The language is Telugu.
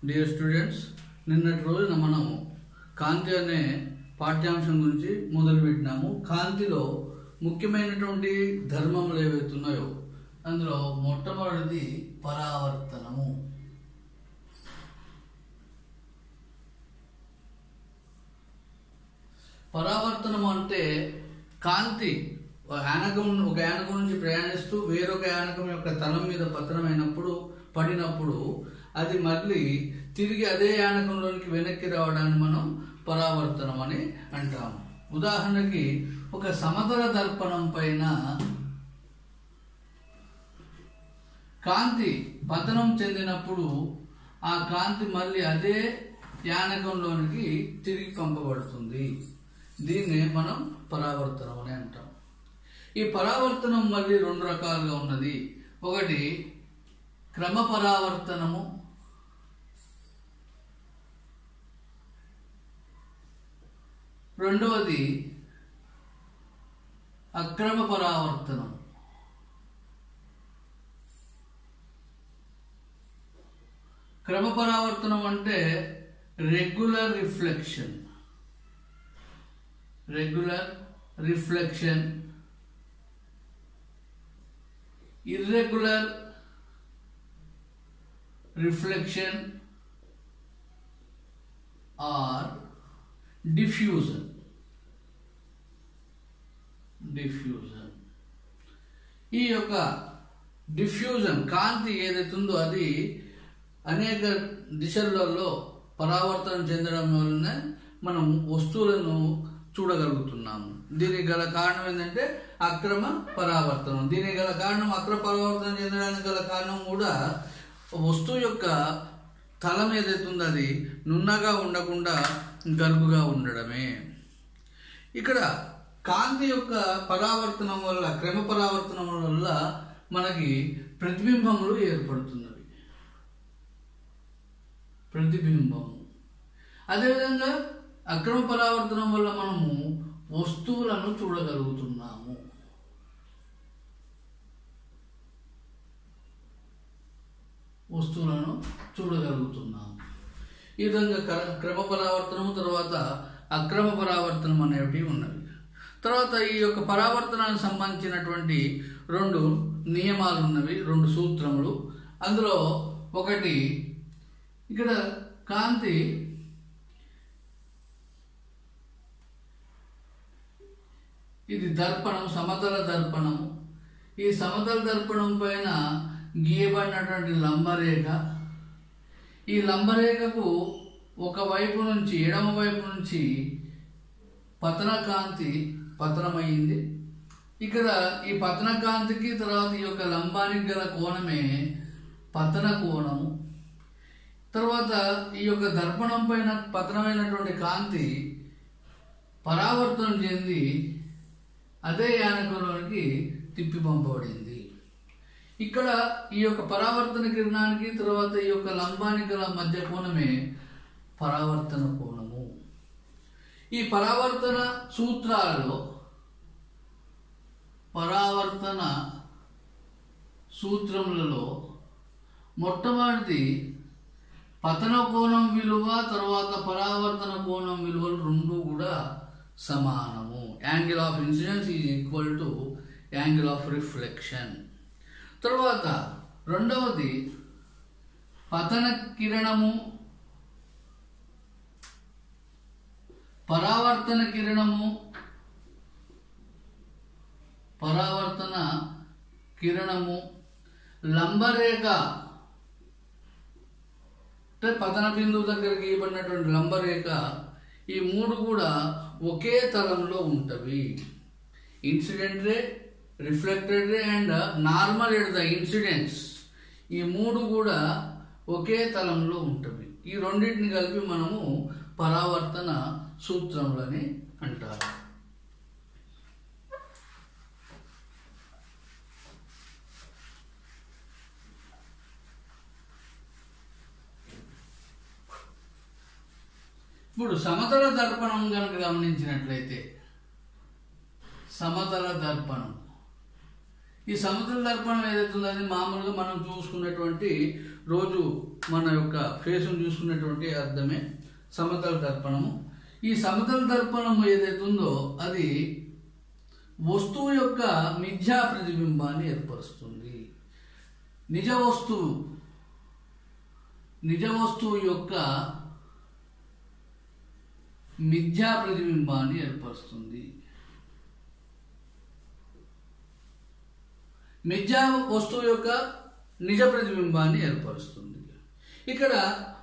డియర్ స్టూడెంట్స్ నిన్నటి రోజున మనం కాంతి అనే పాఠ్యాంశం గురించి మొదలుపెట్టినాము కాంతిలో ముఖ్యమైనటువంటి ధర్మములు ఏవైతున్నాయో అందులో మొట్టమొదటిది పరావర్తనము పరావర్తనం అంటే కాంతి ఒక యానకం ఒక యానకం నుంచి ప్రయాణిస్తూ వేరొక యానకం యొక్క తలం మీద పతనమైనప్పుడు పడినప్పుడు అది మళ్ళీ తిరిగి అదే యానకంలోనికి వెనక్కి రావడాన్ని మనం పరావర్తనం అని అంటాము ఉదాహరణకి ఒక సమతల దర్పణం పైన కాంతి పతనం చెందినప్పుడు ఆ కాంతి మళ్ళీ అదే యానకంలోనికి తిరిగి పంపబడుతుంది దీన్ని మనం పరావర్తనం అని అంటాం ఈ పరావర్తనం మళ్ళీ రెండు రకాలుగా ఉన్నది ఒకటి క్రమ పరావర్తనము రెండవది అక్రమ పరావర్తనం క్రమ పరావర్తనం అంటే regular reflection regular reflection irregular reflection or diffusion diffusion ఈ యొక్క డిఫ్యూజన్ కాంతి ఏదైతే ఉందో అది అనేక దిశలలో పరావర్తనం చెందడం వలన మనం వస్తువులను చూడగలుగుతున్నాము దీనికి గల కారణం ఏంటంటే అక్రమ పరావర్తనం దీనికి గల కారణం అక్రమ పరావర్తనం చెందడానికి గల కారణం కూడా వస్తువు యొక్క తలం ఏదైతే ఉందో అది నున్నగా ఉండకుండా గరుకుగా ఉండడమే ఇక్కడ కాంతి యొక్క పరావర్తనం వల్ల క్రమ పరావర్తనం వల్ల మనకి ప్రతిబింబములు ఏర్పడుతున్నవి ప్రతిబింబము అదేవిధంగా అక్రమ పరావర్తనం వల్ల మనము వస్తువులను చూడగలుగుతున్నాము వస్తువులను చూడగలుగుతున్నాము ఈ విధంగా క్ర- క్రమ పరావర్తనము తర్వాత అక్రమ పరావర్తనం అనేవి ఉన్నవి తర్వాత ఈ యొక్క పరావర్తనానికి సంబంధించినటువంటి రెండు నియమాలు ఉన్నవి రెండు సూత్రములు అందులో ఒకటి ఇక్కడ కాంతి ఇది దర్పణం సమతల దర్పణము ఈ సమతల దర్పణం పైన గీయబడినటువంటి లంబరేఖ ఈ లంబరేఖకు ఒక వైపు నుంచి ఎడమ వైపు నుంచి పతన కాంతి పతనమైంది ఇక్కడ ఈ పతన కాంతికి తర్వాత ఈ యొక్క లంబానికి గల కోణమే పతన కోణము తర్వాత ఈ యొక్క దర్పణం పైన పతనమైనటువంటి కాంతి పరావర్తనం చెంది అదే యానకంలోనికి తిప్పి పంపబడింది ఇక్కడ ఈ యొక్క పరావర్తన కిరణానికి తర్వాత ఈ యొక్క లంబానికి గల మధ్య కోణమే పరావర్తన కోణము ఈ పరావర్తన సూత్రాలలో పరావర్తన సూత్రములలో మొట్టమొదటిది పతన కోణం విలువ తర్వాత పరావర్తన కోణం విలువలు రెండు కూడా సమానము angle of incidence is equal to angle of reflection తర్వాత రెండవది పతన కిరణము పరావర్తన కిరణము పరావర్తన కిరణము లంబరేఖ అంటే పతన బిందువు దగ్గరికి ఇవ్వబడినటువంటి లంబరేఖ ఈ మూడు కూడా ఒకే తలంలో ఉంటవి incident ray reflected ray and normal at the incidence ఈ మూడు కూడా ఒకే తలంలో ఉంటవి ఈ రెండింటిని కలిపి మనము పరావర్తన సూత్రములని అంటారు ఇప్పుడు సమతల దర్పణం కనుక గమనించినట్లయితే సమతల దర్పణం ఈ సమతుల దర్పణం ఏదైతే ఉందో అది మామూలుగా మనం చూసుకున్నటువంటి రోజు మన యొక్క ఫేస్ను చూసుకున్నటువంటి అర్థమే సమతల దర్పణము ఈ సమతల దర్పణం ఏదైతే ఉందో అది వస్తువు యొక్క మిథ్యా ప్రతిబింబాన్ని ఏర్పరుస్తుంది నిజ వస్తువు నిజ వస్తువు యొక్క మిథ్యా ప్రతిబింబాన్ని ఏర్పరుస్తుంది మిథ్యా వస్తువు యొక్క నిజ ప్రతిబింబాన్ని ఏర్పరుస్తుంది ఇక్కడ